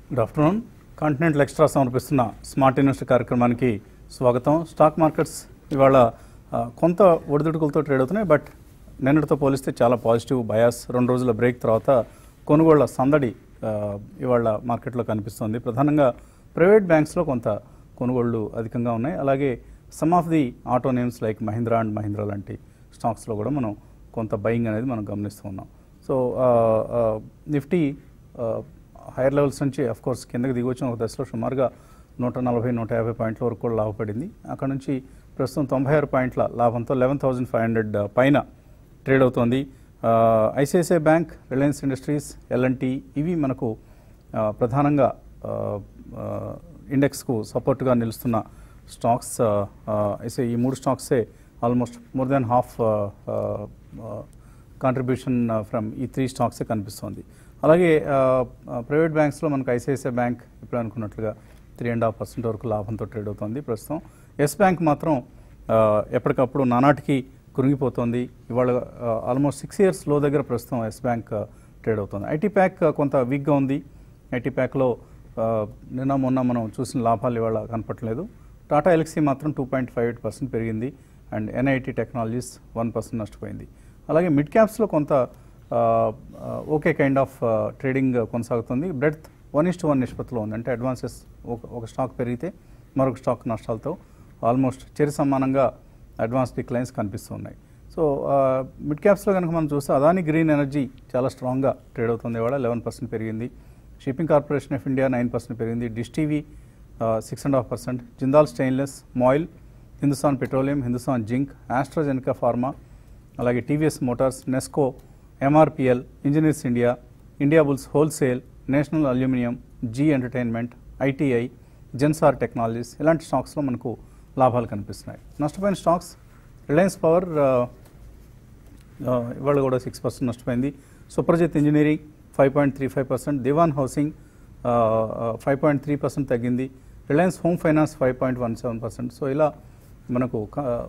Good afternoon continental extra సమర్పిస్తున్న smart investor కార్యక్రమానికి స్వాగతం స్టాక్ మార్కెట్స్ ఇవాళ ఆ, కొంత ఒడిదుడుకులతో ట్రేడ్ అవుతున్నాయి బట్ నిన్నటితో పోలిస్తే చాలా పాజిటివ్ బయాస్ రెండు రోజుల బ్రేక్ తర్వాత కొనుగోళ్ల సందడి ఆ, ఇవాళ మార్కెట్లో కనిపిస్తోంది ప్రధానంగా ప్రైవేట్ బ్యాంక్స్లో కొంత కొనుగోళ్లు అధికంగా ఉన్నాయి అలాగే some of the auto names like Mahindra and Mahindra లాంటి స్టాక్స్లో కూడా మనం కొంత బయింగ్ అనేది మనం గమనిస్తూ ఉన్నాం సో నిఫ్టీ హైయర్ లెవెల్స్ నుంచి అఫ్ కోర్స్ కిందకి దిగి వచ్చిన ఒక దశలో సుమారుగా నూట నలభై నూట యాభై పాయింట్ల వరకు కూడా లాభపడింది అక్కడ నుంచి ప్రస్తుతం తొంభై ఆరు పాయింట్ల లాభంతో లెవెన్ థౌసండ్ ఫైవ్ హండ్రెడ్ పైన ట్రేడ్ అవుతోంది ICICI bank Reliance industries LNT ఇవి మనకు ఆ, ప్రధానంగా ఆ, ఆ, ఇండెక్స్కు సపోర్ట్గా నిలుస్తున్న స్టాక్స్ ఆ, ఆ, అయితే ఈ మూడు స్టాక్సే almost more than half contribution from ఈ త్రీ స్టాక్సే కనిపిస్తోంది అలాగే ప్రైవేట్ బ్యాంక్స్లో మనకు ఐసిఐసిఐ బ్యాంక్ ఇప్పుడు అనుకున్నట్లుగా త్రీ అండ్ హాఫ్ పర్సెంట్ వరకు లాభంతో ట్రేడ్ అవుతుంది ప్రస్తుతం ఎస్ బ్యాంక్ మాత్రం ఆ, ఎప్పటికప్పుడు నానాటికి కురింగిపోతుంది ఇవాళ ఆల్మోస్ట్ సిక్స్ ఇయర్స్ లో దగ్గర ప్రస్తుతం ఎస్ బ్యాంక్ ట్రేడ్ అవుతుంది ఐటీ ప్యాక్ కొంత వీక్గా ఉంది ఐటీ ప్యాక్లో ఆ, నిన్న మొన్న మనం చూసిన లాభాలు ఇవాళ కనపట్లేదు టాటా ఎలక్సీ మాత్రం two point five eight percent పెరిగింది and NIT technologies one percent నష్టపోయింది అలాగే మిడ్ క్యాప్స్లో కొంత ఆ, ఆ, okay kind of ah, trading కొనసాగుతుంది బ్రెడ్త్ వన్ ఇస్ట్ వన్ నిష్పత్తిలో ఉంది అంటే అడ్వాన్సెస్ ఒక ఒక స్టాక్ పెరిగితే మరొక స్టాక్ నష్టాలతో ఆల్మోస్ట్ చెరి సమానంగా అడ్వాన్స్ డిక్లైన్స్ కనిపిస్తున్నాయి సో ఆ, మిడ్ క్యాప్స్లో కనుక మనం చూస్తే అదాని గ్రీన్ ఎనర్జీ చాలా స్ట్రాంగ్గా ట్రేడ్ అవుతుంది ఇవాళ లెవెన్ పర్సెంట్ పెరిగింది shipping corporation of India nine percent పెరిగింది dish TV six and half percent Jindal stainless MOIL Hindustan petroleum Hindustan zinc AstraZeneca pharma అలాగే TVS motors Nesco MRPL engineers India Indiabulls wholesale national aluminium Zee entertainment ITI Zensar technologies ఇలాంటి స్టాక్స్లో మనకు లాభాలు కనిపిస్తున్నాయి నష్టపోయిన stocks Reliance power ఆ, ఇవాళ కూడా సిక్స్ పర్సెంట్ నష్టపోయింది Suprajit engineering five point three five percent Dewan housing five point three percent తగ్గింది Reliance home finance five point one seven percent so ఇలా మనకు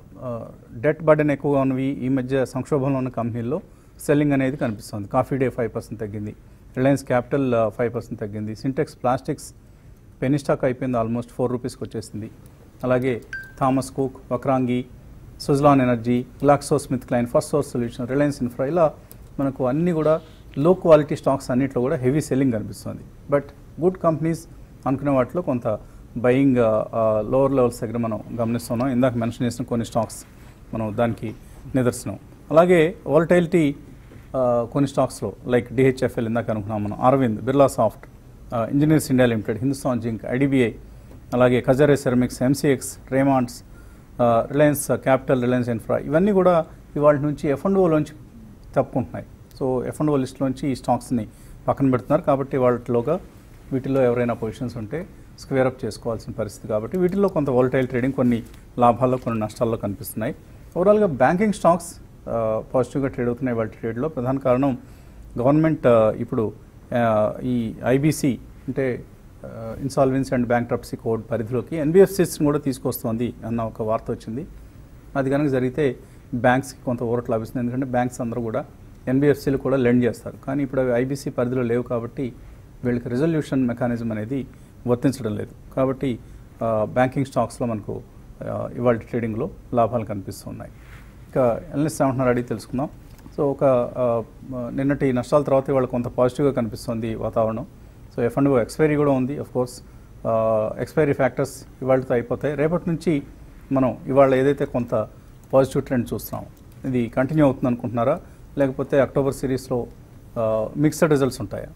డెట్ బర్డెన్ ఎక్కువగా ఉన్నవి ఈ మధ్య సంక్షోభంలో ఉన్న కంపెనీల్లో సెల్లింగ్ అనేది కనిపిస్తుంది కాఫీ డే ఫైవ్ పర్సెంట్ తగ్గింది రిలయన్స్ క్యాపిటల్ ఫైవ్ పర్సెంట్ తగ్గింది సింటెక్స్ ప్లాస్టిక్స్ పెనీ స్టాక్ అయిపోయింది ఆల్మోస్ట్ ఫోర్ రూపీస్కి వచ్చేసింది అలాగే Thomas Cook Vakrangee Suzlon energy Glaxo Smith Kline first source solution Reliance infra ఇలా మనకు అన్ని కూడా లో క్వాలిటీ స్టాక్స్ అన్నిట్లో కూడా హెవీ సెల్లింగ్ కనిపిస్తుంది బట్ గుడ్ కంపెనీస్ అనుకునే వాటిలో కొంత బయింగ్ లోవర్ లెవెల్స్ దగ్గర మనం గమనిస్తున్నాం ఇందాక మెన్షన్ చేసిన కొన్ని స్టాక్స్ మనం దానికి నిదర్శనం అలాగే వాలటైలిటీ కొన్ని స్టాక్స్లో లైక్ డిహెచ్ఎఫ్ఎల్ ఇందాక అనుకున్నాం మనం Arvind Birlasoft engineers India limited Hindustan zinc IDBI అలాగే Kajaria ceramics MCX Raymonds Reliance capital Reliance infra ఇవన్నీ కూడా ఇవాళ నుంచి ఎఫ్ అండ్ ఓలోంచి తప్పుకుంటున్నాయి సో ఎఫ్ అండ్ ఓ లిస్ట్లోంచి ఈ స్టాక్స్ని పక్కన పెడుతున్నారు కాబట్టి వాటిలోగా వీటిలో ఎవరైనా పొజిషన్స్ ఉంటే స్క్వేర్ అప్ చేసుకోవాల్సిన పరిస్థితి కాబట్టి వీటిల్లో కొంత వాలటైల్ ట్రేడింగ్ కొన్ని లాభాల్లో కొన్ని నష్టాల్లో కనిపిస్తున్నాయి ఓవరాల్గా బ్యాంకింగ్ స్టాక్స్ పాజిటివ్గా ట్రేడ్ అవుతున్నాయి వాటి ట్రేడ్లో ప్రధాన కారణం గవర్నమెంట్ ఆ, ఇప్పుడు ఆ, ఈ ఐబీసీ అంటే ఇన్సాల్వెన్సీ అండ్ బ్యాంక్రప్సీ కోడ్ పరిధిలోకి ఎన్బిఎఫ్సిస్ని కూడా తీసుకొస్తోంది అన్న ఒక వార్త వచ్చింది అది కనుక జరిగితే బ్యాంక్స్కి కొంత ఊరట లభిస్తుంది ఎందుకంటే బ్యాంక్స్ అందరూ కూడా ఎన్బిఎఫ్సీలు కూడా లెండ్ చేస్తారు కానీ ఇప్పుడు అవి ఐబీసీ పరిధిలో లేవు కాబట్టి వీళ్ళకి రిజల్యూషన్ మెకానిజం అనేది వర్తించడం లేదు కాబట్టి ఆ, బ్యాంకింగ్ స్టాక్స్లో మనకు ఆ, ఇవాళ ట్రేడింగ్లో లాభాలు కనిపిస్తున్నాయి ఇంకా ఎల్ఎస్ ఏమంటున్నారు అడిగి తెలుసుకుందాం సో ఒక ఆ, నిన్నటి నష్టాల తర్వాత ఇవాళ కొంత పాజిటివ్గా కనిపిస్తుంది వాతావరణం సో ఎఫ్ అండ్ ఎక్స్పైరీ కూడా ఉంది అఫ్ కోర్స్ ఎక్స్పైరీ ఫ్యాక్టర్స్ ఇవాళతో అయిపోతాయి రేపటి నుంచి మనం ఇవాళ ఏదైతే కొంత పాజిటివ్ ట్రెండ్ చూస్తున్నాం ఇది కంటిన్యూ అవుతుంది అనుకుంటున్నారా లేకపోతే అక్టోబర్ సిరీస్లో మిక్స్డ్ రిజల్ట్స్ ఉంటాయా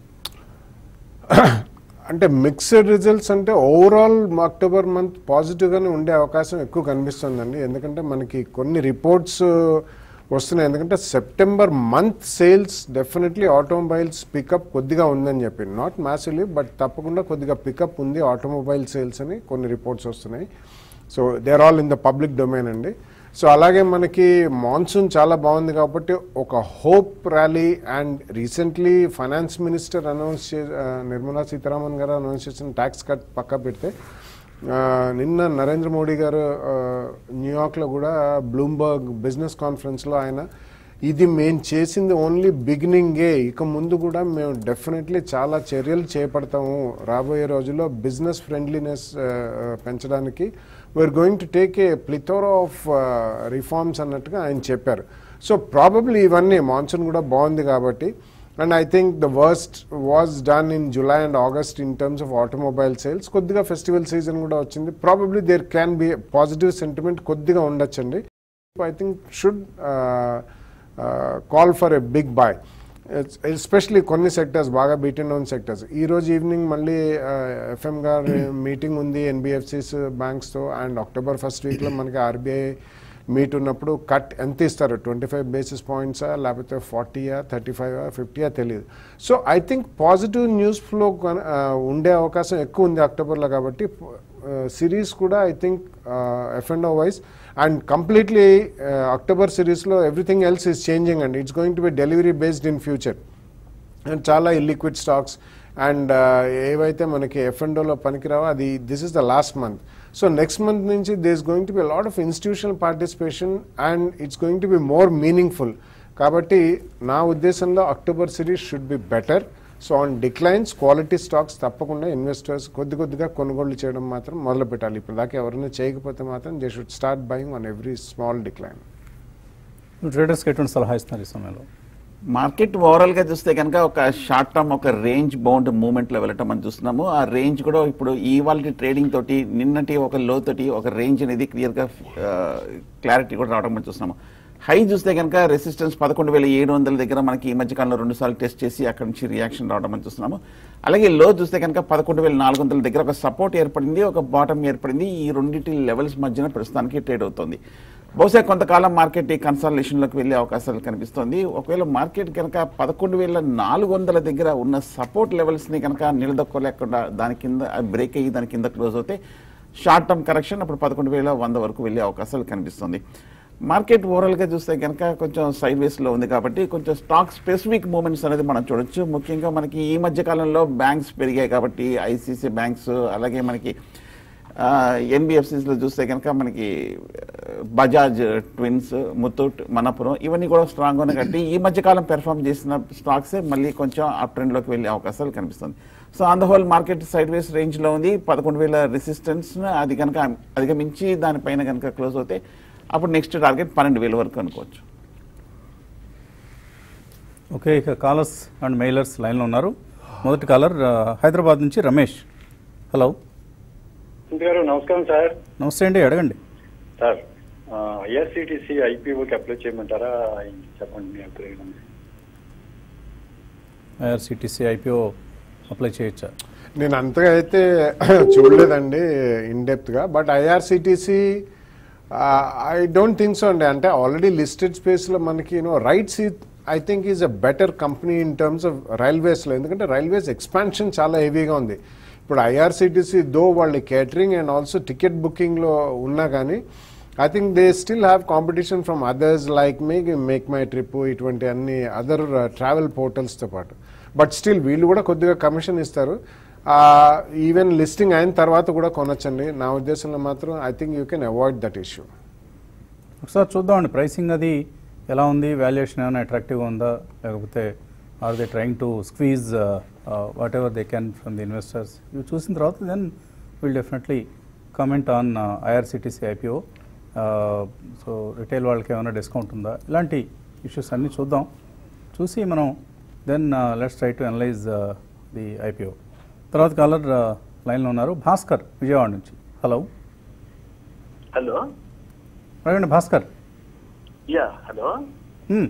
అంటే మిక్స్డ్ రిజల్ట్స్ అంటే ఓవరాల్ అక్టోబర్ మంత్ పాజిటివ్గానే ఉండే అవకాశం ఎక్కువ కనిపిస్తుందండి ఎందుకంటే మనకి కొన్ని రిపోర్ట్స్ వస్తున్నాయి ఎందుకంటే September month sales definitely automobiles pickup కొద్దిగా ఉందని చెప్పి నాట్ మ్యాసివ్లీ బట్ తప్పకుండా కొద్దిగా పికప్ ఉంది ఆటోమొబైల్ సేల్స్ అని కొన్ని రిపోర్ట్స్ వస్తున్నాయి so they are all in the public domain అండి సో అలాగే మనకి మాన్సూన్ చాలా బాగుంది కాబట్టి ఒక hope rally and recently finance minister announce చే ఆ, నిర్మలా సీతారామన్ గారు అనౌన్స్ చేసిన ట్యాక్స్ కట్ పక్క పెడితే ఆ, నిన్న నరేంద్ర మోడీ గారు ఆ, న్యూయార్క్లో కూడా బ్లూంబర్గ్ బిజినెస్ కాన్ఫరెన్స్లో ఆయన ఇది మేము చేసింది ఓన్లీ బిగినింగే ఇక ముందు కూడా మేము డెఫినెట్లీ చాలా చర్యలు చేపడతాము రాబోయే రోజుల్లో బిజినెస్ ఫ్రెండ్లీనెస్ పెంచడానికి we're going to take a plethora of reforms అన్నట్టుగా ఆయన చెప్పారు సో ప్రాబబ్లీ ఇవన్నీ మాన్సూన్ కూడా బాగుంది కాబట్టి and I think the worst was done in July and August in terms of automobile sales కొద్దిగా ఫెస్టివల్ సీజన్ కూడా వచ్చింది probably there can be positive sentiment కొద్దిగా ఉండొచ్చండి I think should call for a big buy especially కొన్ని sectors బాగా beaten down sectors ఈ రోజు evening మళ్ళీ ఎఫ్ఎం గారి మీటింగ్ ఉంది ఎన్బిఎఫ్సిస్ బ్యాంక్స్తో అండ్ అక్టోబర్ ఫస్ట్ వీక్లో మనకి ఆర్బీఐ మీట్ ఉన్నప్పుడు కట్ ఎంత ఇస్తారు ట్వంటీ ఫైవ్ బేసిస్ పాయింట్సా లేకపోతే ఫార్టీయా థర్టీ ఫైవ్ ఫిఫ్టీయా తెలియదు so I think positive news flow ఉండే అవకాశం ఎక్కువ ఉంది అక్టోబర్లో కాబట్టి సిరీస్ కూడా I think F and O wise and completely October సిరీస్లో everything else is changing and it's going to be delivery based in future and చాలా ఇల్లిక్విడ్ స్టాక్స్ అండ్ ఏవైతే మనకి ఎఫ్ అండ్ ఓలో పనికిరావో అది this is the last month so next month నుంచి this going to be lot of institutional participation and it's going to be more meaningful కాబట్టి నా ఉద్దేశంలో October series should be better so on declines quality stocks తప్పకుండా investors కొద్ది కొద్దిగా కొనుగోలు చేయడం మాత్రం మొదలు పెట్టాలి ఇప్పుడు దాకా ఎవరైనా చేయకపోతే మాత్రం they should start buying on every small decline ట్రేడర్స్కి ఎటువంటి సలహా ఇస్తున్నారు ఈ సమయంలో మార్కెట్ ఓవరాల్ గా చూస్తే కనుక ఒక షార్ట్ టర్మ్ ఒక రేంజ్ బౌండ్ మూవ్మెంట్ లో వెళ్ళటం మనం చూస్తున్నాము ఆ రేంజ్ కూడా ఇప్పుడు ఇవాళ ట్రేడింగ్ తోటి నిన్నటి ఒక లో తోటి ఒక రేంజ్ అనేది క్లియర్ గా క్లారిటీ కూడా రావడం మనం చూస్తున్నాము హై చూస్తే కనుక రెసిస్టెన్స్ పదకొండు వేల ఏడు వందల దగ్గర మనకి ఈ మధ్యకాలంలో రెండు సార్లు టెస్ట్ చేసి అక్కడి నుంచి రియాక్షన్ రావడం మనం చూస్తున్నాము అలాగే లో చూస్తే కనుక పదకొండు వేల నాలుగు వందల దగ్గర ఒక సపోర్ట్ ఏర్పడింది ఒక బాటమ్ ఏర్పడింది ఈ రెండింటి లెవెల్స్ మధ్యన ప్రస్తుతానికి ట్రేడ్ అవుతుంది బహుశా కొంతకాలం మార్కెట్ ఈ కన్సల్టేషన్లోకి వెళ్ళే అవకాశాలు కనిపిస్తోంది ఒకవేళ మార్కెట్ కనుక పదకొండు వేల నాలుగు వందల దగ్గర ఉన్న సపోర్ట్ లెవెల్స్ని కనుక నిలదొక్కలేకుండా దాని కింద బ్రేక్ అయ్యి దాని కింద క్లోజ్ అవుతే షార్ట్ టర్మ్ కరెక్షన్ అప్పుడు పదకొండు వేల వంద వరకు వెళ్ళే అవకాశాలు కనిపిస్తుంది మార్కెట్ ఓవరాల్గా చూస్తే కనుక కొంచెం సైడ్ వేస్లో ఉంది కాబట్టి కొంచెం స్టాక్ స్పెసిఫిక్ మూమెంట్స్ అనేది మనం చూడొచ్చు ముఖ్యంగా మనకి ఈ మధ్య కాలంలో బ్యాంక్స్ పెరిగాయి కాబట్టి ఐసిసి బ్యాంక్స్ అలాగే మనకి ఎన్బిఎఫ్సిస్లో చూస్తే కనుక మనకి బజాజ్ ట్విన్స్ ముత్తూట్ మనపురం ఇవన్నీ కూడా స్ట్రాంగ్ ఉన్నాయి కాబట్టి ఈ మధ్యకాలం పెర్ఫామ్ చేసిన స్టాక్సే మళ్ళీ కొంచెం అప్ ట్రెండ్లోకి వెళ్ళే అవకాశాలు కనిపిస్తుంది so on the whole market sideways రేంజ్లో ఉంది పదకొండు వేల రెసిస్టెన్స్ అది కనుక అధిగమించి దానిపైన కనుక క్లోజ్ అవుతే అప్పుడు నెక్స్ట్ టార్గెట్ పన్నెండు వేల వరకు అనుకోవచ్చు ఓకే ఇక కాలర్స్ అండ్ మెయిలర్స్ లైన్లో ఉన్నారు మొదటి కాలర్ ఆ, హైదరాబాద్ నుంచి రమేష్ హలో సింధు గారు నమస్కారం సార్ నమస్తే అండి అడగండి సార్ ఐఆర్సిటిసి ఐపీఓకి అప్లై చేయమంటారా చెప్పండి మీ అభిప్రాయం ఐఆర్సిటీసీ ఐపీఓ అప్లై చేయొచ్చా నేను అంతగా అయితే చూడలేదండి ఇన్ డెప్త్గా but IRCTC I don't think so అండి అంటే ఆల్రెడీ లిస్టెడ్ స్పేస్లో మనకి you know RITES I think is a better company in terms of రైల్వేస్లో ఎందుకంటే రైల్వేస్ ఎక్స్పాన్షన్ చాలా హెవీగా ఉంది ఇప్పుడు ఐఆర్సిటీసీ దో వాళ్ళ కేటరింగ్ అండ్ ఆల్సో టికెట్ బుకింగ్లో ఉన్నా కానీ I think they still have competition from others like make make my trip ఇటువంటి అన్ని అదర్ ట్రావెల్ పోర్టల్స్తో పాటు బట్ స్టిల్ వీళ్ళు కూడా కొద్దిగా కమిషన్ ఇస్తారు ఈవెన్ లిస్టింగ్ అయిన తర్వాత కూడా కొనొచ్చండి నా ఉద్దేశంలో మాత్రం I think you can avoid that issue ఒకసారి చూద్దామండి ప్రైసింగ్ అది ఎలా ఉంది వాల్యుయేషన్ ఏమైనా అట్రాక్టివ్గా ఉందా లేకపోతే are they trying to squeeze whatever they can from the investors ఇవి చూసిన తర్వాత then will definitely comment on IRCTC IPO so retail వాళ్ళకి ఏమైనా డిస్కౌంట్ ఉందా ఇలాంటి ఇష్యూస్ అన్నీ చూద్దాం చూసి మనం then let's try to analyse the IPO తర్వాత కాలర్ లైన్లో ఉన్నారు భాస్కర్ విజయవాడ నుంచి హలో హలో అడగండి భాస్కర్ యా హలో Hmm.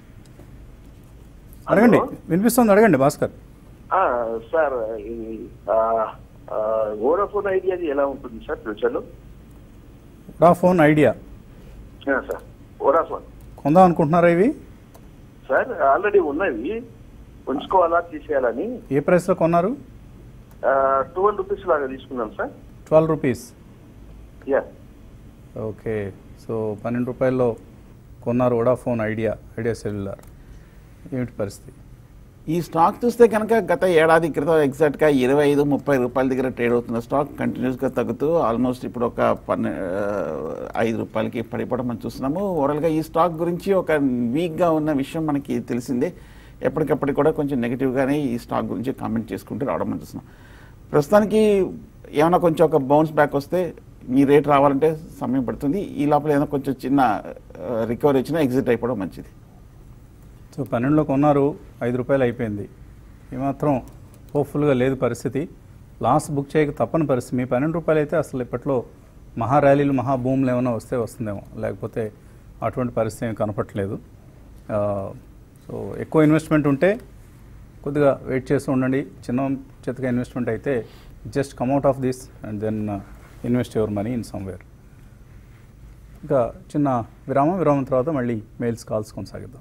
అడగండి వినిపిస్తుంది అడగండి భాస్కర్ ఆ, సార్ ఈ వోడాఫోన్ ఐడియాది ఎలా ఉంటుంది సార్ ఫ్యూచర్లో రా phone Idea uh, sir Vodafone కొందాం అనుకుంటున్నారా ఇవి సార్ ఆల్రెడీ ఉన్నవి ఉంచుకోవాలా తీసేయాలని ఏ ప్రైస్లో కొన్నారు ట్వెల్వ్ రూపీస్ లాగా తీసుకున్నాం sir twelve rupees ya okay so పన్నెండు రూపాయల్లో కొన్నారు వడాఫోన్ ఐడియా ఐడియా సెల్యులార్ ఏమిటి పరిస్థితి ఈ స్టాక్ చూస్తే కనుక గత ఏడాది క్రితం ఎగ్జాక్ట్గా ఇరవై ఐదు ముప్పై రూపాయల దగ్గర ట్రేడ్ అవుతున్న స్టాక్ కంటిన్యూస్గా తగ్గుతూ ఆల్మోస్ట్ ఇప్పుడు ఒక పన్నె ఆ, ఐదు రూపాయలకి పడిపోవడం మనం చూస్తున్నాము ఓవరాల్గా ఈ స్టాక్ గురించి ఒక వీక్గా ఉన్న విషయం మనకి తెలిసిందే ఎప్పటికప్పటికి కూడా కొంచెం నెగిటివ్గానే ఈ స్టాక్ గురించి కామెంట్ చేసుకుంటూ రావడం మనం చూస్తున్నాం ప్రస్తుతానికి ఏమైనా కొంచెం ఒక బౌన్స్ బ్యాక్ వస్తే మీ రేట్ రావాలంటే సమయం పడుతుంది ఈ లోపల ఏదైనా కొంచెం చిన్న రికవరీ వచ్చినా ఎగ్జిట్ అయిపోవడం మంచిది సో పన్నెండులో కొన్నారు ఐదు రూపాయలు అయిపోయింది ఏమాత్రం హోప్ఫుల్గా లేదు పరిస్థితి లాస్ బుక్ చేయక తప్పని పరిస్థితి మీ పన్నెండు రూపాయలు అయితే అసలు ఇప్పట్లో మహా ర్యాలీలు మహా భూములు ఏమైనా వస్తే వస్తుందేమో లేకపోతే అటువంటి పరిస్థితి ఏమి కనపట్లేదు ఆ, సో ఎక్కువ ఇన్వెస్ట్మెంట్ ఉంటే కొద్దిగా వెయిట్ చేస్తూ ఉండండి చిన్న చిత్తగా ఇన్వెస్ట్మెంట్ అయితే just come out of this and then invest your money in somewhere ఇంకా చిన్న విరామం విరామం తర్వాత మళ్ళీ మెయిల్స్ కాల్స్ కొనసాగిద్దాం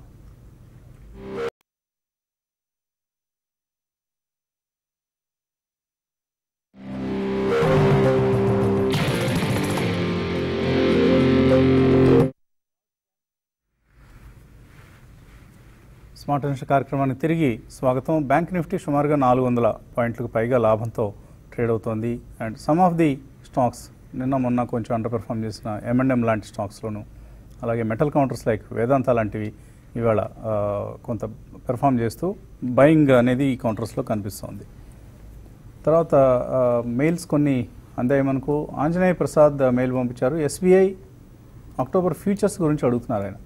స్మార్ట్ ఇన్వెస్టర్ కార్యక్రమానికి తిరిగి స్వాగతం బ్యాంక్ నిఫ్టీ సుమారుగా నాలుగు వందల పాయింట్లకు పైగా లాభంతో ట్రేడ్ అవుతోంది and some of the stocks నిన్న మొన్న కొంచెం అండర్ పెర్ఫామ్ చేసిన ఎంఎండ్ఎం లాంటి స్టాక్స్లోను అలాగే మెటల్ కౌంటర్స్ లైక్ వేదాంత లాంటివి ఇవాళ ఆ, కొంత పెర్ఫామ్ చేస్తూ బయింగ్ అనేది ఈ కౌంటర్స్లో కనిపిస్తోంది తర్వాత ఆ, మెయిల్స్ కొన్ని అందాయి మనకు ఆంజనేయ ప్రసాద్ మెయిల్ పంపించారు ఎస్బీఐ అక్టోబర్ ఫ్యూచర్స్ గురించి అడుగుతున్నారు ఆయన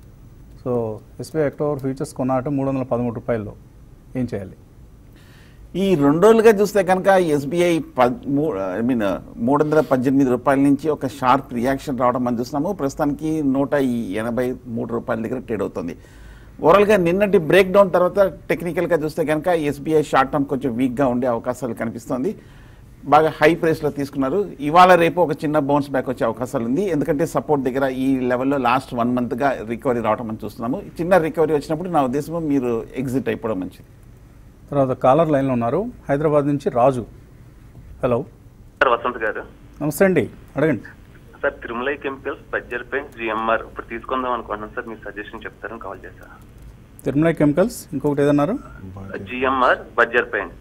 సో ఎస్బీఐ అక్టోబర్ ఫ్యూచర్స్ కొన్నాట మూడు వందల పదమూడు రూపాయల్లో ఏం చేయాలి ఈ రెండు రోజులుగా చూస్తే కనుక ఎస్బీఐ ఐ మీన్ మూడు వందల పద్దెనిమిది రూపాయల నుంచి ఒక షార్ప్ రియాక్షన్ రావడం మనం చూస్తున్నాము ప్రస్తుతానికి నూట ఈ ఎనభై మూడు రూపాయల దగ్గర ట్రేడ్ అవుతుంది ఓవరాల్గా నిన్నటి బ్రేక్ డౌన్ తర్వాత టెక్నికల్గా చూస్తే కనుక ఎస్బీఐ షార్ట్ టర్మ్ కొంచెం వీక్గా ఉండే అవకాశాలు కనిపిస్తోంది బాగా హై ప్రైస్లో తీసుకున్నారు ఇవాళ రేపు ఒక చిన్న బౌన్స్ బ్యాక్ వచ్చే అవకాశాలు ఉంది ఎందుకంటే సపోర్ట్ దగ్గర ఈ లెవెల్లో లాస్ట్ వన్ మంత్గా రికవరీ రావడం మనం చూస్తున్నాము చిన్న రికవరీ వచ్చినప్పుడు నా ఉద్దేశం మీరు ఎగ్జిట్ అయిపోవడం మంచిది తర్వాత కాలర్ లైన్లో ఉన్నారు హైదరాబాద్ నుంచి రాజు హలో సార్ వసంత్ గారు నమస్తే అండి అడగండి sir Tirumalai chemicals Berger paint GMR ఇప్పుడు తీసుకుందాం అనుకుంటున్నాను సార్ మీ సజెషన్ చెప్తారని కాల్ చేశా తిరుమల కెమికల్స్ ఇంకొకటి ఏదన్నారు GMR Berger paint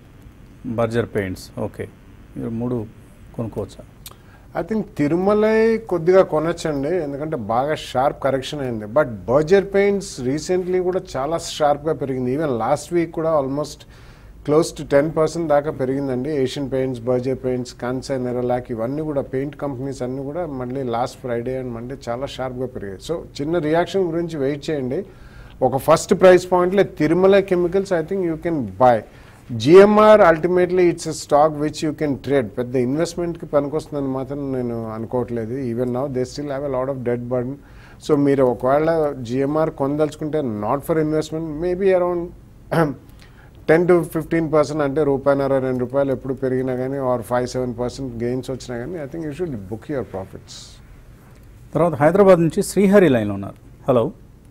Berger paints okay మీరు మూడు కొనుక్కోవచ్చా ఐ థింక్ తిరుమలై కొద్దిగా కొనొచ్చండి ఎందుకంటే బాగా షార్ప్ కరెక్షన్ అయింది బట్ బర్జర్ పెయింట్స్ రీసెంట్లీ కూడా చాలా షార్ప్గా పెరిగింది ఈవెన్ లాస్ట్ వీక్ కూడా almost close to ten percent దాకా పెరిగిందండి Asian paints Berger paints Kansai Nerolac ఇవన్నీ కూడా పెయింట్ కంపెనీస్ అన్నీ కూడా మళ్ళీ లాస్ట్ ఫ్రైడే అండ్ మండే చాలా షార్ప్గా పెరిగాయి సో చిన్న రియాక్షన్ గురించి వెయిట్ చేయండి ఒక ఫస్ట్ ప్రైస్ పాయింట్లో Tirumala chemicals I think you can buy GMR ultimately it's a stock which you can trade పెద్ద ఇన్వెస్ట్మెంట్కి పనికొస్తుందని మాత్రం నేను అనుకోవట్లేదు even now they still have a lot of debt burden so మీరు ఒకవేళ జిఎంఆర్ కొనదలుచుకుంటే not for investment maybe around ten to fifteen percent అంటే రూపాయన్నర రెండు రూపాయలు ఎప్పుడు పెరిగినా కానీ or five seven percent gains వచ్చినా కానీ I think you should book your profits తర్వాత హైదరాబాద్ నుంచి శ్రీహరి లైన్లో ఉన్నారు హలో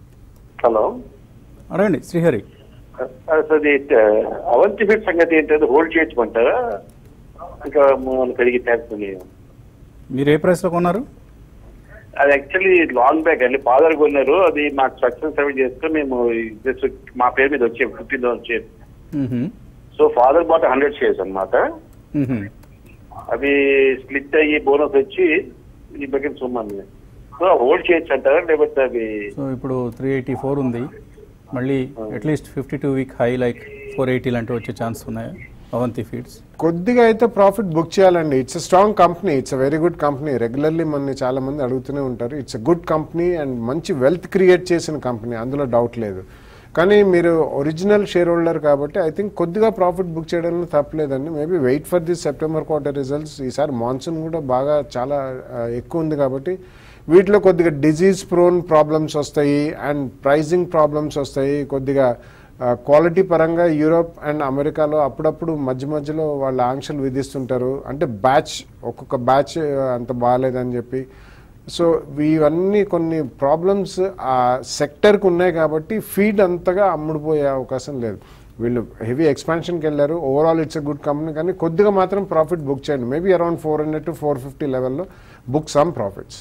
హలో అడగండి శ్రీహరి అది అవంతి ఫిట్ సంగతి ఏంటంటే హోల్డ్ చేయమంటారా ఇంకా మనం పెరిగి ట్యాక్స్ మీరు ఏ ప్రైస్లో కొన్నారు అది యాక్చువల్లీ లాంగ్ బ్యాక్ అండి ఫాదర్ కొన్నారు అది మాకు సక్సెస్ సర్వీస్ చేస్తే మేము జస్ట్ మా పేరు మీద వచ్చే fifteen thousand shares hmm. So father bought hundred shares అన్నమాట మ్మ్హమ్. అవి స్ప్లిట్ అయ్యి బోనస్ వచ్చి ఈ బకెట్ సొమ్మంది సో హోల్డ్ చేయొచ్చు అంటారా లేకపోతే అవి సో ఇప్పుడు త్రీ ఎయిటీ ఫోర్ ఉంది మళ్ళీ at least fifty two week high like four eighty లాంటివి వచ్చే ఛాన్స్ ఉన్నాయా అవంతి ఫీడ్స్ కొద్దిగా అయితే ప్రాఫిట్ బుక్ చేయాలండి it's a strong company it's a very good company regularly మన చాలా మంది అడుగుతూనే ఉంటారు it's a good company and మంచి వెల్త్ క్రియేట్ చేసిన కంపెనీ అందులో డౌట్ లేదు కానీ మీరు ఒరిజినల్ షేర్ హోల్డర్ కాబట్టి ఐ థింక్ కొద్దిగా ప్రాఫిట్ బుక్ చేయడంలో తప్పలేదండి maybe wait for this September quarter results ఈసారి మాన్సూన్ కూడా బాగా చాలా ఆ, ఎక్కువ ఉంది కాబట్టి వీటిలో కొద్దిగా డిజీజ్ ప్రోన్ ప్రాబ్లమ్స్ వస్తాయి అండ్ ప్రైజింగ్ ప్రాబ్లమ్స్ వస్తాయి కొద్దిగా క్వాలిటీ పరంగా యూరోప్ అండ్ అమెరికాలో అప్పుడప్పుడు మధ్య మధ్యలో వాళ్ళ ఆంక్షలు విధిస్తుంటారు అంటే బ్యాచ్ ఒక్కొక్క బ్యాచ్ అంత బాగాలేదని చెప్పి సో ఇవన్నీ కొన్ని ప్రాబ్లమ్స్ ఆ సెక్టర్కి ఉన్నాయి కాబట్టి ఫీడ్ అంతగా అమ్ముడుపోయే అవకాశం లేదు వీళ్ళు హెవీ ఎక్స్పాన్షన్కి వెళ్ళారు overall it's a good company కానీ కొద్దిగా మాత్రం ప్రాఫిట్ బుక్ చేయండి maybe around four hundred to four fifty లెవెల్లో book some profits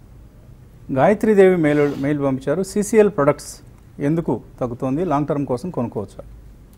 Gayatridevi mail mail పంపించారు సిసిఎల్ ప్రొడక్ట్స్ ఎందుకు తగ్గుతోంది లాంగ్ టర్మ్ కోసం కొనుక్కోవచ్చా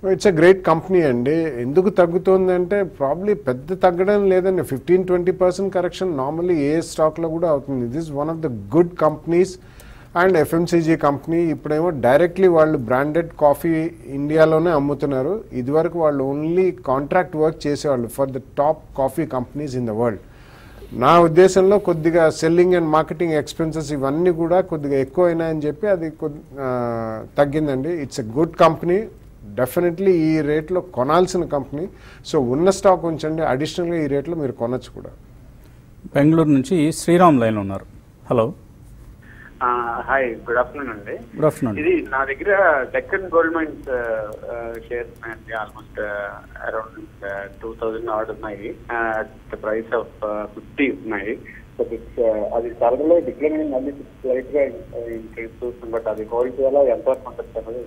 ఇట్స్ ఎ గ్రేట్ కంపెనీ అండి ఎందుకు తగ్గుతుంది అంటే ప్రాబ్లీ పెద్ద తగ్గడం లేదండి fifteen twenty percent correction normally ఏ స్టాక్లో కూడా అవుతుంది this one of the good companies and FMCG company ఇప్పుడేమో డైరెక్ట్లీ వాళ్ళు బ్రాండెడ్ కాఫీ ఇండియాలోనే అమ్ముతున్నారు ఇదివరకు వాళ్ళు ఓన్లీ కాంట్రాక్ట్ వర్క్ చేసేవాళ్ళు for the top coffee companies in the world నా ఉద్దేశంలో కొద్దిగా సెల్లింగ్ అండ్ మార్కెటింగ్ ఎక్స్పెన్సెస్ ఇవన్నీ కూడా కొద్దిగా ఎక్కువ అయినాయని చెప్పి అది కొద్ది- ఆ, తగ్గిందండి it's a good company definitely ఈ రేట్లో కొనాల్సిన కంపెనీ సో ఉన్న స్టాక్ ఉంచండి అడిషనల్గా ఈ రేట్లో మీరు కొనొచ్చు కూడా బెంగళూరు నుంచి శ్రీరామ్ లైన్ ఉన్నారు హలో హాయ్ గుడ్ ఆఫ్టర్నూన్ అండి గుడ్ ఆఫ్టర్నూన్ ఇది నా దగ్గర డెక్కన్ గోల్డ్ మైన్స్ షేర్స్ ఉన్నాయండి almost around two thousand order ఉన్నాయి ద ప్రైస్ ఆఫ్ ఫిఫ్టీ ఉన్నాయి సో అది త్వరలో డిక్లైన్ మళ్ళీ లైట్ గా ఇంక్రీజ్ చూస్తుంది బట్ అది హోల్డ్ చేయాలా ఎంత వరకు ఉంటుంది అన్నది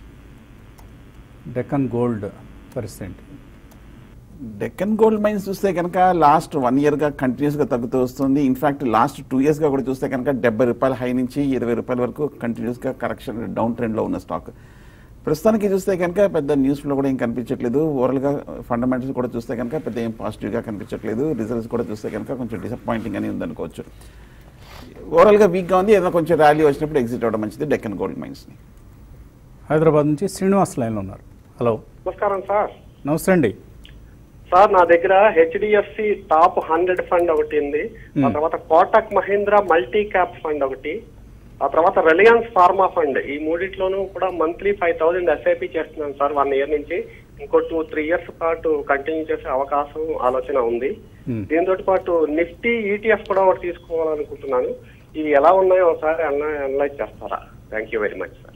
డెక్కన్ గోల్డ్ పరిస్థితి ఏంటి డెక్కన్ గోల్డ్ మైన్స్ చూస్తే కనుక లాస్ట్ వన్ ఇయర్గా కంటిన్యూస్గా తగ్గుతూ వస్తుంది ఇన్ఫాక్ట్ లాస్ట్ టూ ఇయర్స్గా కూడా చూస్తే కనుక డెబ్బై రూపాయల హై నుంచి ఇరవై రూపాయల వరకు కంటిన్యూస్గా కరెక్షన్ డౌన్ ట్రెండ్లో ఉన్న స్టాక్ ప్రస్తుతానికి చూస్తే కనుక పెద్ద న్యూస్లో కూడా ఏం కనిపించట్లేదు ఓవరాల్గా ఫండమెంటల్స్ కూడా చూస్తే కనుక పెద్ద ఏం పాజిటివ్గా కనిపించట్లేదు రిజల్ట్స్ కూడా చూస్తే కనుక కొంచెం డిసప్పాయింటింగ్ అని ఉందనుకోవచ్చు ఓవరాల్గా వీక్గా ఉంది ఏదైనా కొంచెం ర్యాలీ వచ్చినప్పుడు ఎగ్జిట్ అవ్వడం మంచిది డెక్కన్ గోల్డ్ మైన్స్ని హైదరాబాద్ నుంచి శ్రీనివాస్ లైన్లో ఉన్నారు హలో నమస్కారం సార్ నమస్తే అండి సార్ నా దగ్గర హెచ్డిఎఫ్సి టాప్ హండ్రెడ్ ఫండ్ ఒకటి ఉంది ఆ తర్వాత Kotak Mahindra multi cap fund ఒకటి ఆ తర్వాత రిలయన్స్ ఫార్మా ఫండ్ ఈ మూడిట్లోనూ కూడా మంత్లీ ఫైవ్ థౌసండ్ ఎస్ఐపి చేస్తున్నాను సార్ వన్ ఇయర్ నుంచి ఇంకో టూ త్రీ ఇయర్స్ పాటు కంటిన్యూ చేసే అవకాశం ఆలోచన ఉంది Hmm. దీంతో పాటు నిఫ్టీ ఈటీఎఫ్ కూడా ఒకటి తీసుకోవాలనుకుంటున్నాను ఇవి ఎలా ఉన్నాయో ఒకసారి అన్న అనలైజ్ చేస్తారా thank you very much sir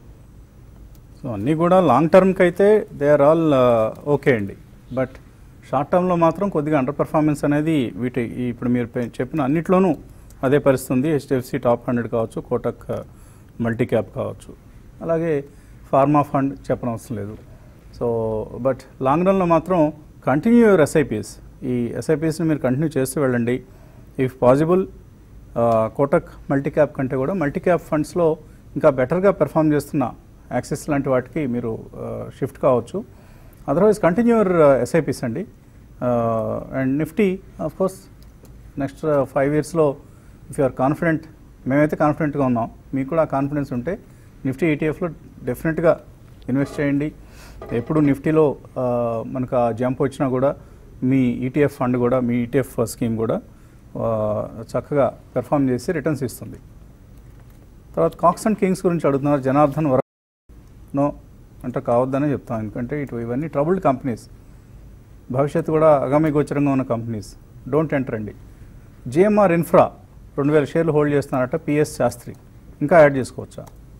so అన్నీ కూడా లాంగ్ టర్మ్కి అయితే దే ఆర్ ఆల్ ఓకే అండి బట్ షార్ట్ టర్మ్లో మాత్రం కొద్దిగా అండర్ పర్ఫార్మెన్స్ అనేది వీటి ఈ ఇప్పుడు మీరు పె- చెప్పిన అన్నిట్లోనూ అదే పరిస్థితి ఉంది హెచ్డిఎఫ్సి టాప్ హండ్రెడ్ కావచ్చు కోటక్ మల్టీ క్యాప్ కావచ్చు అలాగే ఫార్మా ఫండ్ చెప్పనవసరం లేదు సో బట్ లాంగ్ రన్లో మాత్రం కంటిన్యూ యువర్ ఎస్ఐపిఎస్ ఈ ఎస్ఐపిఎస్ని మీరు కంటిన్యూ చేస్తూ వెళ్ళండి if possible Kotak multi cap కంటే కూడా మల్టీ క్యాప్ ఫండ్స్లో ఇంకా బెటర్గా పెర్ఫామ్ చేస్తున్న యాక్సెస్ లాంటి వాటికి మీరు షిఫ్ట్ కావచ్చు అదర్వైజ్ కంటిన్యూర్ ఎస్ఐపిస్ అండి and Nifty of course next five ఇయర్స్లో ఇఫ్ యూఆర్ కాన్ఫిడెంట్ మేమైతే కాన్ఫిడెంట్గా ఉన్నాం మీకు కూడా కాన్ఫిడెన్స్ ఉంటే నిఫ్టీ ఈటీఎఫ్లో డెఫినెట్గా ఇన్వెస్ట్ చేయండి ఎప్పుడు నిఫ్టీలో ఆ, మనకు ఆ జంప్ వచ్చినా కూడా మీ ఈటీఎఫ్ ఫండ్ కూడా మీ ఈటీఎఫ్ స్కీమ్ కూడా ఆ, చక్కగా పెర్ఫామ్ చేసి రిటర్న్స్ ఇస్తుంది తర్వాత కాక్స్ అండ్ కింగ్స్ గురించి అడుగుతున్నారు జనార్దన్ వర నో అంటే కావద్దనే చెప్తాం ఎందుకంటే ఇటు ఇవన్నీ ట్రబుల్డ్ కంపెనీస్ భవిష్యత్తు కూడా అగామి గోచరంగా ఉన్న కంపెనీస్ డోంట్ ఎంటర్ అండి జిఎంఆర్ ఇన్ఫ్రా రెండు వేల షేర్లు హోల్డ్ చేస్తున్నారట పిఎస్ శాస్త్రి ఇంకా యాడ్ చేసుకోవచ్చా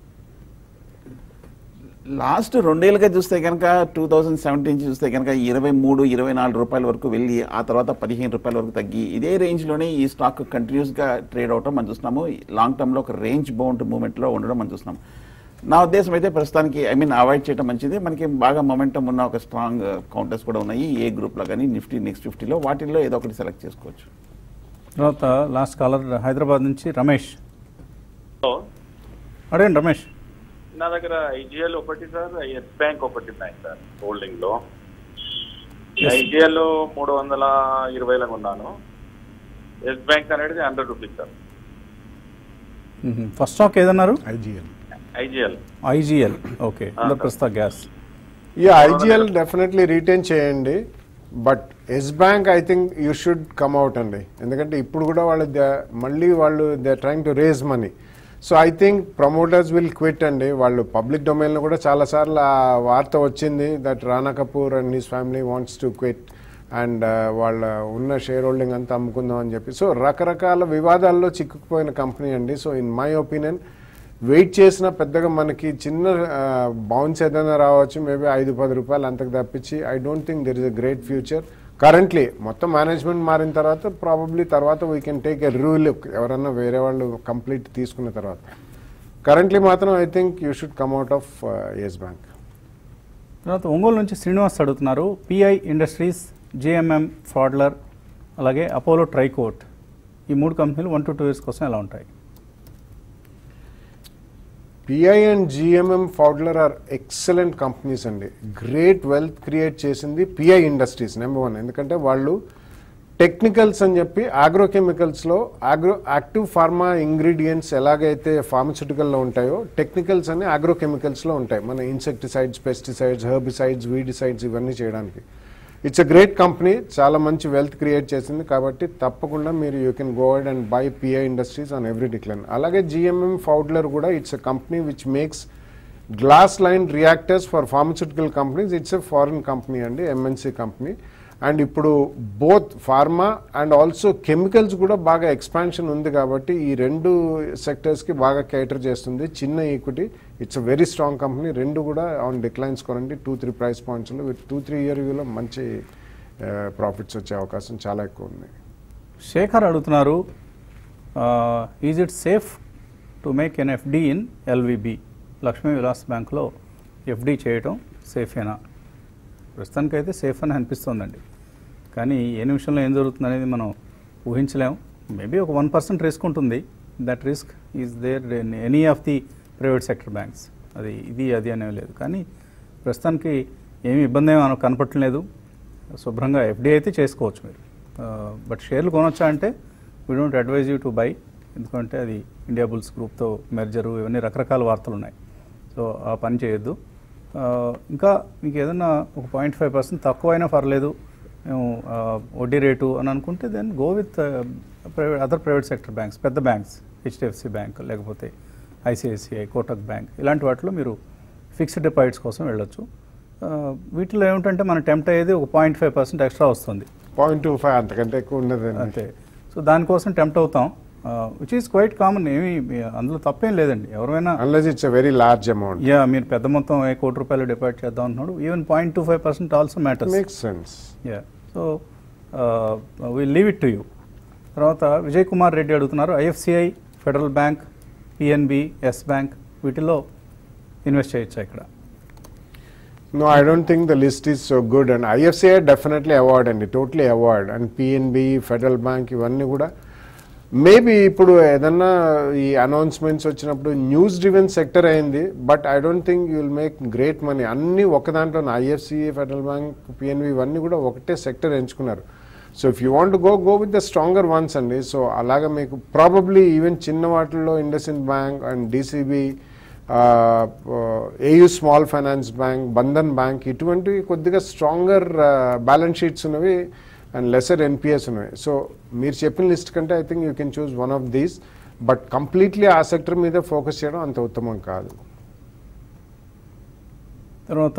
లాస్ట్ రెండేళ్ళుగా చూస్తే కనుక టూ థౌజండ్ సెవెంటీన్ చూస్తే కనుక ఇరవై మూడు ఇరవై నాలుగు రూపాయల వరకు వెళ్ళి ఆ తర్వాత పదిహేను రూపాయల వరకు తగ్గి ఇదే రేంజ్లోనే ఈ స్టాక్ కంటిన్యూస్గా ట్రేడ్ అవటం మనం చూస్తున్నాము లాంగ్ టర్మ్లో ఒక రేంజ్ బౌండ్ మూమెంట్లో ఉండడం మనం చూస్తున్నాం నా ఉద్దేశం అయితే ప్రస్తుతానికి ఐ మీన్ అవాయిడ్ చేయడం మంచిది మనకి బాగా మొమెంటం ఉన్న ఒక స్ట్రాంగ్ కౌంటర్స్ కూడా ఉన్నాయి ఏ గ్రూప్లో కానీ నిఫ్టీ నెక్స్ట్ ఫిఫ్టీలో వాటిల్లో ఏదో ఒకటి సెలెక్ట్ చేసుకోవచ్చు తర్వాత లాస్ట్ కాలర్ హైదరాబాద్ నుంచి రమేష్ హలో అడగండి రమేష్ నా దగ్గర ఐజిఎల్ ఒకటి సార్ ఎస్ బ్యాంక్ ఒకటి ఉన్నాయి సార్ హోల్డింగ్ లో ఐజిఎల్ మూడు వందల ఇరవైలో ఉన్నాను ఎస్ బ్యాంక్ అనేది hundred rupees sir first stock ఏదన్నారు IGL IGL IGL okay Indraprastha gas ఈ ఐజీఎల్ డెఫినెట్లీ రీటైన్ చేయండి but Yes bank I think you should come out అండి ఎందుకంటే ఇప్పుడు కూడా వాళ్ళు దే- మళ్ళీ వాళ్ళు they trying to raise money so I think promoters will quit అండి వాళ్ళు పబ్లిక్ డొమైన్లో కూడా చాలాసార్లు ఆ వార్త వచ్చింది that Rana Kapoor and his family wants to quit and వాళ్ళ ఉన్న షేర్ హోల్డింగ్ అంతా అమ్ముకుందాం అని చెప్పి సో రకరకాల వివాదాల్లో చిక్కుకుపోయిన కంపెనీ అండి so in my opinion wait చేసిన పెద్దగా మనకి చిన్న బౌన్స్ ఏదైనా రావచ్చు మేబీ ఐదు పది రూపాయలు అంతకు తప్పించి I don't think there is a great future currently మొత్తం మేనేజ్మెంట్ మారిన తర్వాత ప్రాబబ్లీ తర్వాత we can take a rule ఎవరన్నా వేరే వాళ్ళు కంప్లీట్ తీసుకున్న తర్వాత కరెంట్లీ మాత్రం I think you should come out of Yes bank తర్వాత ఒంగోలు నుంచి శ్రీనివాస్ అడుగుతున్నారు పిఐ ఇండస్ట్రీస్ జేఎంఎం ఫ్రాడ్లర్ అలాగే అపోలో ట్రైకోట్ ఈ మూడు కంపెనీలు వన్ టు టూ ఇయర్స్ కోసం ఎలా ఉంటాయి PI and GMM Pfaudler are excellent companies అండి గ్రేట్ వెల్త్ క్రియేట్ చేసింది పిఐ ఇండస్ట్రీస్ నెంబర్ వన్ ఎందుకంటే వాళ్ళు టెక్నికల్స్ అని చెప్పి ఆగ్రోకెమికల్స్లో ఆగ్రో యాక్టివ్ ఫార్మా ఇంగ్రీడియంట్స్ ఎలాగైతే ఫార్మస్యూటికల్లో ఉంటాయో టెక్నికల్స్ అని ఆగ్రోకెమికల్స్లో ఉంటాయి మన ఇన్సెక్టిసైడ్స్ పెస్టిసైడ్స్ హెర్బిసైడ్స్ వీడిసైడ్స్ ఇవన్నీ చేయడానికి ఇట్స్ అ గ్రేట్ కంపెనీ చాలా మంచి వెల్త్ క్రియేట్ చేసింది కాబట్టి తప్పకుండా మీరు you can go and buy PI industries on every decline అలాగే జిఎంఎం ఫౌడ్లర్ కూడా it's a company which makes glass line reactors for pharmaceutical companies it's a foreign company అండి MNC company and ఇప్పుడు both pharma and also chemicals కూడా బాగా expansion ఉంది కాబట్టి ఈ రెండు సెక్టర్స్కి బాగా కేటర్ చేస్తుంది చిన్న equity it's a very strong company రెండు కూడా ఆన్ డిక్లైన్స్ కొనండి టూ త్రీ ప్రైస్ పాయింట్స్లో విత్ టూ త్రీ ఇయర్ వ్యూలో మంచి ప్రాఫిట్స్ వచ్చే అవకాశం చాలా ఎక్కువ ఉంది శేఖర్ అడుగుతున్నారు is it safe to make an FD in LVB Lakshmi Vilas బ్యాంక్లో ఎఫ్డి చేయటం సేఫేనా ప్రస్తుతానికైతే సేఫ్ అని అనిపిస్తోందండి కానీ ఏ నిమిషంలో ఏం జరుగుతుంది అనేది మనం ఊహించలేము మేబీ ఒక వన్ పర్సెంట్ రిస్క్ ఉంటుంది that risk is there in any of the private sector banks అది ఇది అది అనేవి లేదు కానీ ప్రస్తుతానికి ఏమి ఇబ్బంది ఏమీ మనకు కనపట్టలేదు శుభ్రంగా ఎఫ్డి అయితే చేసుకోవచ్చు మీరు బట్ షేర్లు కొనొచ్చా అంటే we don't advise you to buy ఎందుకంటే అది ఇండియా బుల్స్ గ్రూప్తో మెర్జరు ఇవన్నీ రకరకాల వార్తలు ఉన్నాయి సో ఆ పని చేయొద్దు ఆ, ఇంకా మీకు ఏదైనా ఒక పాయింట్ ఫైవ్ పర్సెంట్ తక్కువైనా పర్లేదు మేము ఆ, వడ్డీ రేటు అని అనుకుంటే then go with private other private sector banks పెద్ద బ్యాంక్స్ హెచ్డిఎఫ్సి బ్యాంక్ లేకపోతే ఐసిఐసిఐ కోటక్ బ్యాంక్ ఇలాంటి వాటిలో మీరు ఫిక్స్డ్ డిపాజిట్స్ కోసం వెళ్ళొచ్చు ఆ, వీటిలో ఏమిటంటే మనం టెంప్ట్ అయ్యేది ఒక పాయింట్ ఫైవ్ పర్సెంట్ ఎక్స్ట్రా వస్తుంది పాయింట్ టూ ఫైవ్ అంతకంటే ఎక్కువ ఉండదండి అంతే సో దానికోసం టెంప్ట్ అవుతాం విచ్ ఈస్ క్వైట్ కామన్ ఏమి అందులో తప్పేం లేదండి ఎవరైనా unless it's a very large amount yeah మీరు పెద్ద మొత్తం ఏ కోటి రూపాయలు డిపాజిట్ చేద్దాం అంటున్నాడు even point two five percent also matters makes sense yeah so will leave it to you తర్వాత విజయ్ కుమార్ రెడ్డి అడుగుతున్నారు IFCI Federal bank PNB Yes bank వీటిలో ఇన్వెస్ట్ చేయొచ్చా ఇక్కడ No, I don't think the list is so good. And IFCI definitely avoid అండి totally avoid and PNB Federal bank ఇవన్నీ కూడా maybe ఇప్పుడు ఏదన్నా ఈ అనౌన్స్మెంట్స్ వచ్చినప్పుడు న్యూస్ డ్రివెన్ సెక్టర్ అయింది but I don't think you will make great money అన్ని ఒక దాంట్లో ఐఎఫ్సిఐ ఫెడరల్ బ్యాంక్ పిఎన్బి ఇవన్నీ కూడా ఒకటే సెక్టర్ ఎంచుకున్నారు so if you want go go with the stronger ones అండి సో అలాగా మీకు ప్రాబబ్లీ ఈవెన్ చిన్న వాటిల్లో IndusInd bank and DCB AU small finance bank Bandhan bank ఇటువంటివి కొద్దిగా స్ట్రాంగర్ బ్యాలెన్స్ షీట్స్ ఉన్నవి అండ్ లెసర్ ఎన్పిఎస్ ఉన్నవి సో మీరు చెప్పిన లిస్ట్ కంటే I think you can choose one of these but completely ఆ సెక్టర్ మీద ఫోకస్ చేయడం అంత ఉత్తమం కాదు తర్వాత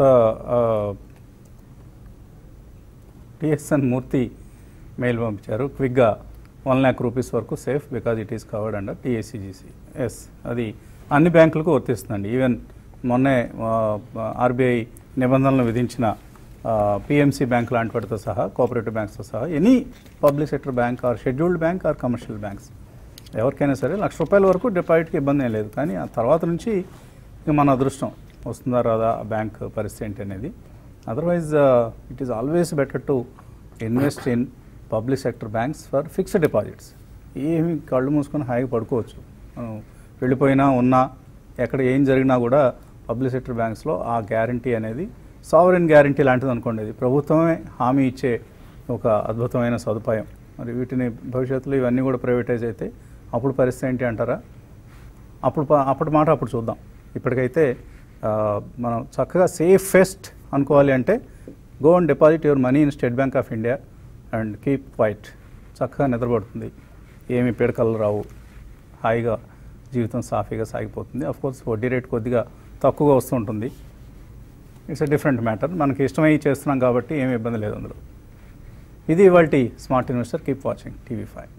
టిఎస్ఎన్ మూర్తి మెయిల్ పంపించారు క్విక్గా వన్ ల్యాక్ రూపీస్ వరకు safe because it is covered under DICGC yes అది అన్ని బ్యాంకులకు వర్తిస్తుందండి ఈవెన్ మొన్నే ఆర్బీఐ నిబంధనలు విధించిన పిఎంసి బ్యాంక్ లాంటి వాటితో సహా కోఆపరేటివ్ బ్యాంక్స్తో సహా any public sector bank or scheduled bank or commercial banks ఎవరికైనా సరే లక్ష రూపాయల వరకు డిపాజిట్కి ఇబ్బంది ఏం లేదు కానీ ఆ తర్వాత నుంచి ఇక మన అదృష్టం వస్తుందా రాదా ఆ బ్యాంక్ పరిస్థితి ఏంటి అనేది otherwise it is always better to invest in public sector banks for fixed deposits ఏమి కళ్ళు మూసుకొని హాయిగా పడుకోవచ్చు మనం వెళ్ళిపోయినా ఉన్నా ఎక్కడ ఏం జరిగినా కూడా పబ్లిక్ సెక్టర్ బ్యాంక్స్లో ఆ గ్యారంటీ అనేది సావరెన్ గ్యారంటీ లాంటిది అనుకోండి ఇది ప్రభుత్వమే హామీ ఇచ్చే ఒక అద్భుతమైన సదుపాయం మరి వీటిని భవిష్యత్తులో ఇవన్నీ కూడా ప్రైవేటైజ్ అయితే అప్పుడు పరిస్థితి ఏంటి అంటారా అప్పుడు ప- అప్పటి మాట అప్పుడు చూద్దాం ఇప్పటికైతే ఆ, మనం చక్కగా సేఫెస్ట్ అనుకోవాలి అంటే go and deposit your money in State Bank of India and keep quiet చక్కగా నిద్రపడుతుంది ఏమి పీడకలు రావు హాయిగా జీవితం సాఫీగా సాగిపోతుంది అఫ్ కోర్స్ వడ్డీ రేట్ కొద్దిగా తక్కువగా వస్తుంటుంది ఇట్స్ ఎ డిఫరెంట్ మ్యాటర్ మనకి ఇష్టమై చేస్తున్నాం కాబట్టి ఏమి ఇబ్బంది లేదు అందులో ఇది ఇవాళ smart investor keep watching TV five